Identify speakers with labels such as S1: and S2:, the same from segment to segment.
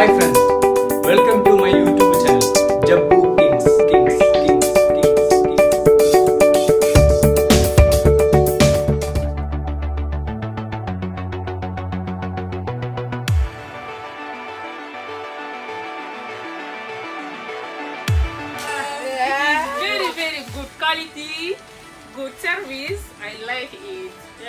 S1: Hi friends welcome to my YouTube channel Jabbu kings kings kings kings kings
S2: very very good quality good service i like it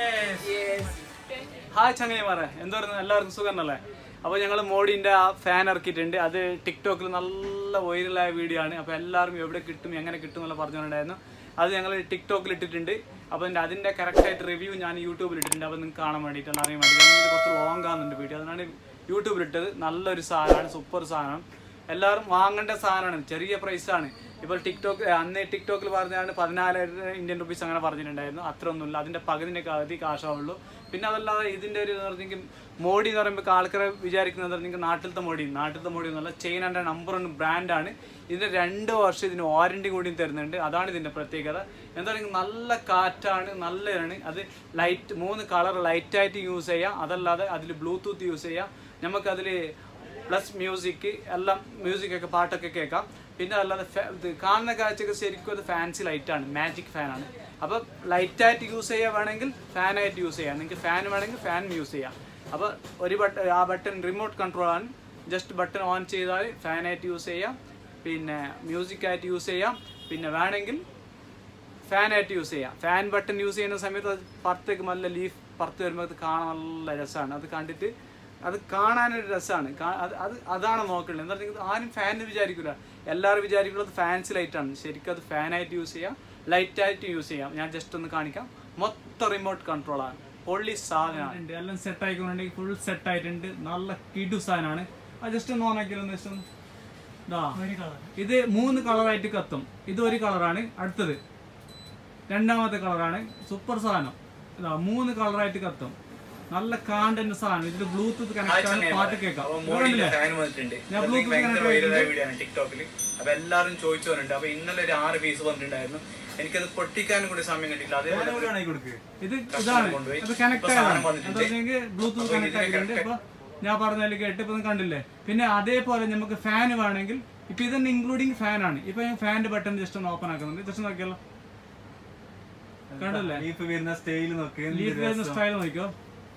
S2: yes
S1: hi ചങ്ങൈമാരെ എന്തോരുന്നു എല്ലാവർക്കും സുഖമെന്നല്ലേ അപ്പോൾ ഞങ്ങൾ മോഡിൻ്റെ ആ fan ഇറക്കിയിട്ടുണ്ട് അത് ടിക്ടോക്കിൽ നല്ല വൈറലായ വീഡിയോ ആണ് അപ്പോൾ എല്ലാവരും എവിടെ കിട്ടും എങ്ങനെ കിട്ടും എന്നുള്ള പറഞ്ഞിട്ടുണ്ടായിരുന്നു അത് ഞങ്ങൾ ടിക്ടോക്കിൽ ഇട്ടിട്ടുണ്ട് അപ്പോൾ അതിൻ്റെ അതിൻ്റെ കറക്റ്റായിട്ട് റിവ്യൂ ഞാൻ യൂട്യൂബിൽ ഇട്ടിട്ടുണ്ട് അപ്പോൾ നിങ്ങൾക്ക് കാണാൻ വേണ്ടിയിട്ടാണ് അറിയാൻ വേണ്ടി ഇത് കുറച്ച് ലോങ് ആകുന്നുണ്ട് വീഡിയോ അതാണ് യൂട്യൂബിൽ ഇട്ടത് നല്ലൊരു സാധനമാണ് സൂപ്പർ സാധനം എല്ലാവരും വാങ്ങേണ്ട സാധനമാണ് ചെറിയ പ്രൈസാണ് ഇപ്പോൾ ടിക്ടോക്ക് അന്ന് ടിക്ടോക്കിൽ പറഞ്ഞാണ് പതിനാലായിരം ഇന്ത്യൻ റുപ്പീസ് അങ്ങനെ പറഞ്ഞിട്ടുണ്ടായിരുന്നു അത്ര ഒന്നുമില്ല അതിൻ്റെ പകുതിൻ്റെ പകുതി കാശാവുള്ളൂ പിന്നെ അതല്ലാതെ ഇതിൻ്റെ ഒരു എന്ന് പറഞ്ഞെങ്കിൽ മോഡി എന്ന് പറയുമ്പോൾ ആൾക്കാരെ വിചാരിക്കുന്നത് പറഞ്ഞെങ്കിൽ നാട്ടിലത്തെ മോഡി നാട്ടിലത്തെ മോഡി എന്നല്ല ചൈനൻ്റെ നമ്പർ വൺ ബ്രാൻഡാണ് ഇതിൻ്റെ രണ്ട് വർഷം ഇതിന് വാറണ്ടി കൂടിയും തരുന്നുണ്ട് അതാണ് ഇതിൻ്റെ പ്രത്യേകത എന്താ പറയുക നല്ല കാറ്റാണ് നല്ലതാണ് അത് ലൈറ്റ് മൂന്ന് കളർ ലൈറ്റായിട്ട് യൂസ് ചെയ്യാം അതല്ലാതെ അതിൽ ബ്ലൂടൂത്ത് യൂസ് ചെയ്യാം നമുക്കതിൽ പ്ലസ് മ്യൂസിക് എല്ലാം മ്യൂസിക് ഒക്കെ പാട്ടൊക്കെ കേൾക്കാം പിന്നെ അല്ലാതെ ഫെ- ഇത് കാണുന്ന കാഴ്ചയൊക്കെ ശരിക്കും അത് ഫാൻസി ലൈറ്റാണ് മാജിക് ഫാനാണ് അപ്പോൾ ലൈറ്റായിട്ട് യൂസ് ചെയ്യുക വേണമെങ്കിൽ ഫാനായിട്ട് യൂസ് ചെയ്യാം നിങ്ങൾക്ക് ഫാൻ വേണമെങ്കിൽ ഫാൻ യൂസ് ചെയ്യാം അപ്പോൾ ഒരു ബട്ടൺ ആ ബട്ടൺ റിമോട്ട് കൺട്രോൾ ആണ് ജസ്റ്റ് ബട്ടൺ ഓൺ ചെയ്താൽ ഫാനായിട്ട് യൂസ് ചെയ്യാം പിന്നെ മ്യൂസിക് ആയിട്ട് യൂസ് ചെയ്യാം പിന്നെ വേണമെങ്കിൽ ഫാനായിട്ട് യൂസ് ചെയ്യാം ഫാൻ ബട്ടൺ യൂസ് ചെയ്യുന്ന സമയത്ത് അത് പുറത്തേക്ക് നല്ല ലീഫ് പുറത്ത് വരുമ്പോൾ അത് കാണാൻ നല്ല രസമാണ് അത് കണ്ടിട്ട് അത് കാണാനൊരു രസമാണ് അത് അത് അതാണ് നോക്കേണ്ടത് എന്താ പറഞ്ഞാൽ ആരും ഫാൻ വിചാരിക്കില്ല എല്ലാവരും വിചാരിക്കുന്നത് ഫാൻസി ലൈറ്റാണ് ശരിക്കും അത് ഫാനായിട്ട് യൂസ് ചെയ്യാം ലൈറ്റായിട്ട് യൂസ് ചെയ്യാം ഞാൻ ജസ്റ്റ് ഒന്ന് കാണിക്കാം മൊത്തം റിമോട്ട് കൺട്രോളാണ് പൊള്ളി സാധനമാണ് എല്ലാം സെറ്റ് ആയിക്കൊണ്ടെങ്കിൽ ഫുൾ സെറ്റ് ആയിട്ടുണ്ട് നല്ല കിടു സാധനമാണ് അത് ജസ്റ്റ് ഒന്ന് ഓൺ ആക്കിയാലോ ജസ്റ്റ് ഒന്ന് ദാ. ഇത് മൂന്ന് കളറായിട്ട് കത്തും ഇത് ഒരു കളറാണ് അടുത്തത് രണ്ടാമത്തെ കളറാണ് സൂപ്പർ സാധനം ഇതാ മൂന്ന് കളറായിട്ട് കത്തും നല്ല കാണ്ടന്റ് സാധനം ഇതിൽ ബ്ലൂടൂത്ത് കണക്ട് ആണ് പാട്ട് കേൾക്കാം ഇത് കണ്ടില്ലേ? ഞാൻ ബ്ലൂടൂത്ത് കണക്ട് ആയിട്ടുണ്ട്
S3: ടിക്ടോക്കിൽ അപ്പൊ എല്ലാരും ചോദിച്ചു വന്നിട്ടുണ്ട് അപ്പൊ ഇന്നലെ ഒരു ആറ് പീസ് വന്നിട്ടുണ്ടായിരുന്നു എനിക്കത് പൊട്ടിക്കാനും കൂടി സമയം കിട്ടിയില്ല അതേപോലെ
S1: ഇത് ഇതാണ്
S3: കൊണ്ടുപോയി.
S1: ഇത് കണക്ട്
S3: ഇപ്പൊ സാധനം
S1: ആയതാണ്
S3: വന്നിട്ടുണ്ട്.
S1: എന്താ വെച്ചെങ്കിൽ ബ്ലൂടൂത്ത്
S3: അപ്പൊ
S1: കണക്ട്
S3: ഇതിനെ
S1: ആയിട്ടുണ്ട്
S3: correct-
S1: ഇപ്പൊ ഞാൻ പറഞ്ഞതിൽ കേട്ട് ഇപ്പൊ നിങ്ങൾ കണ്ടില്ലേ പിന്നെ അതേപോലെ നമുക്ക് ഫാൻ വേണമെങ്കിൽ ഇപ്പൊ ഇതന്നെ ഇൻക്ലൂഡിങ് ഫാൻ ആണ് ഇപ്പൊ ഞാൻ ഫാനിന്റെ ബട്ടൺ ജസ്റ്റ് ഒന്ന് ഓപ്പൺ ആക്കുന്നുണ്ട് ജസ്റ്റ് നോക്കിയാലോ കണ്ടില്ലേ
S4: ലീഫ് വരുന്ന സ്റ്റൈൽ നോക്ക്
S1: ലീഫ് വരുന്ന സ്റ്റൈൽ നോക്കിയോ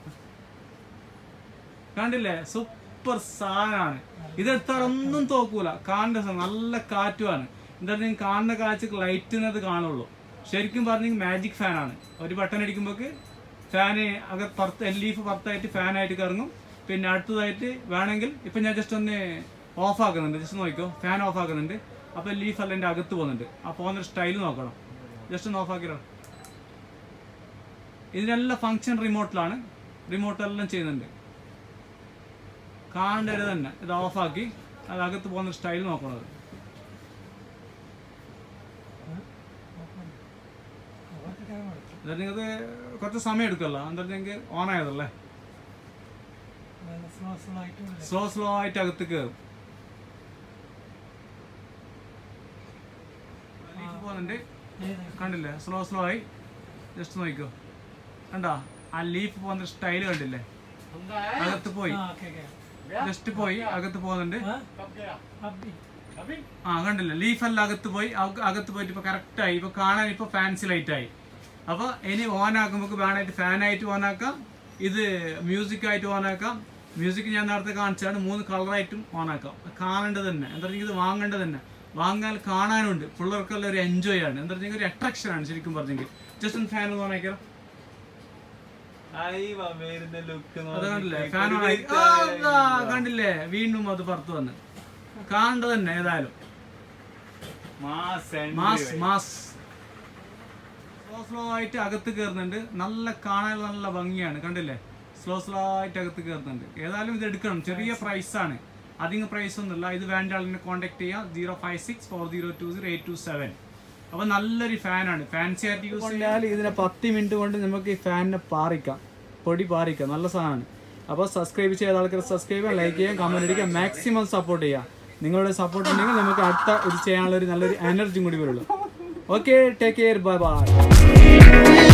S1: കണ്ടില്ലേ സൂപ്പർ സാധനമാണ് ഇതെടുത്താൽ ഒന്നും തോക്കൂല കാണേണ്ട സാധനം നല്ല കാറ്റുമാണ് എന്താ പറഞ്ഞാൽ കാണുന്ന കാഴ്ചക്ക് ലൈറ്റ് കാണുള്ളൂ ശരിക്കും പറഞ്ഞെങ്കിൽ മാജിക് ഫാനാണ് ഒരു ബട്ടൺ അടിക്കുമ്പോക്ക് ഫാന് അകത്ത് പുറത്ത് ലീഫ് പുറത്തായിട്ട് ഫാനായിട്ട് കറങ്ങും പിന്നെ അടുത്തതായിട്ട് വേണമെങ്കിൽ ഇപ്പം ഞാൻ ജസ്റ്റ് ഒന്ന് ഓഫ് ആക്കുന്നുണ്ട് ജസ്റ്റ് നോക്കിക്കോ ഫാൻ ഓഫ് ആക്കുന്നുണ്ട് അപ്പോൾ ലീഫ് എല്ലാം എൻ്റെ അകത്ത് പോകുന്നുണ്ട് ആ പോകുന്ന സ്റ്റൈൽ നോക്കണം ജസ്റ്റ് ഒന്ന് ഓഫ് ആക്കിയോ ഇതിനെല്ലാം ഫങ്ഷൻ റിമോട്ടിലാണ് റിമോട്ടെല്ലാം ചെയ്യുന്നുണ്ട് കാണേണ്ടത് തന്നെ ഇത് ഓഫാക്കി അത് അകത്ത് പോകുന്ന സ്റ്റൈൽ നോക്കണത് നിങ്ങൾക്ക് കുറച്ച് സമയം എടുക്കുമല്ലോ എന്താ നിങ്ങൾക്ക് ഓൺ ആയതല്ലേ സ്ലോ സ്ലോ ആയിട്ട് അകത്ത് കയറും ലീഫ് പോകുന്നുണ്ട് കണ്ടില്ലേ സ്ലോ സ്ലോ ആയി ജസ്റ്റ് നോക്കിക്കോ കണ്ടോ ആ ലീഫ് പോകുന്ന സ്റ്റൈൽ കണ്ടില്ലേ അകത്ത് പോയി ജസ്റ്റ് പോയി അകത്ത് പോകുന്നുണ്ട് ആ കണ്ടില്ല ലീഫ് എല്ലാം അകത്ത് പോയി അക- അകത്ത് പോയിട്ട് ഇപ്പൊ കറക്റ്റ് ആയി ഇപ്പൊ കാണാൻ ഇപ്പൊ ഫാൻസി ലൈറ്റ് ആയി അപ്പൊ ഇനി ഓൺ ആക്കുമ്പോൾ വേണമായിട്ട് ഫാൻ ആയിട്ട് ഓൺ ആക്കാം ഇത് മ്യൂസിക് ആയിട്ട് ഓൺ ആക്കാം മ്യൂസിക് ഞാൻ നേരത്തെ കാണിച്ചാണ് മൂന്ന് കളറായിട്ടും ഓൺ ആക്കാം കാണേണ്ടത് തന്നെ എന്താ പറഞ്ഞാൽ ഇത് വാങ്ങേണ്ടത് തന്നെ വാങ്ങാൻ കാണാനുണ്ട് പിള്ളേർക്കെല്ലാം ഒരു എൻജോയ് ആണ് എന്താ പറഞ്ഞാൽ ഒരു അട്രാക്ഷൻ ആണ് ശരിക്കും പറഞ്ഞെങ്കിൽ ജസ്റ്റ് ഒന്ന് ഫാൻ ഓൺ ആക്കിയാലോ
S4: വരുന്ന ലുക്ക്
S1: അത് കണ്ടില്ലേ ഫാൻ ഓൺ ആക്കി ആ, അതാ, കണ്ടില്ലേ വീണ്ടും അത് പുറത്ത് വന്ന് കാണേണ്ടത് തന്നെ ഏതായാലും
S4: mass
S1: mass mass slow slow ആയിട്ട് അകത്ത് കയറുന്നുണ്ട് നല്ല കാണാൻ നല്ല ഭംഗിയാണ് കണ്ടില്ലേ സ്ലോ സ്ലോ ആയിട്ട് അകത്ത് കയറുന്നുണ്ട് ഏതായാലും ഇത് എടുക്കണം ചെറിയ പ്രൈസ് ആണ് അധികം പ്രൈസ് ഒന്നുമില്ല ഇത് വേണ്ട ആളിനെ കോൺടാക്ട് ചെയ്യാം zero five six four zero two zero eight two seven അപ്പൊ നല്ലൊരു ഫാനാണ് ഫാൻസി ആയിട്ട് യൂസ് ചെയ്യാൻ ഇതിനെ പത്ത് മിനിറ്റ് കൊണ്ട് നമുക്ക് ഈ ഫാനിനെ പാറിക്കാം പൊടി പാറിക്കാം നല്ല സാധനമാണ് അപ്പോൾ സബ്സ്ക്രൈബ് ചെയ്ത ആൾക്കാർ സബ്സ്ക്രൈബ് ചെയ്യാം ലൈക്ക് ചെയ്യാം കമന്റ് അടിക്കാം മാക്സിമം സപ്പോർട്ട് ചെയ്യാം നിങ്ങളുടെ സപ്പോർട്ട് ഉണ്ടെങ്കിൽ നമുക്ക് അടുത്ത ഇത് ചെയ്യാനുള്ള ഒരു നല്ലൊരു എനർജിയും കൂടി വരുള്ളൂ okay take care bye by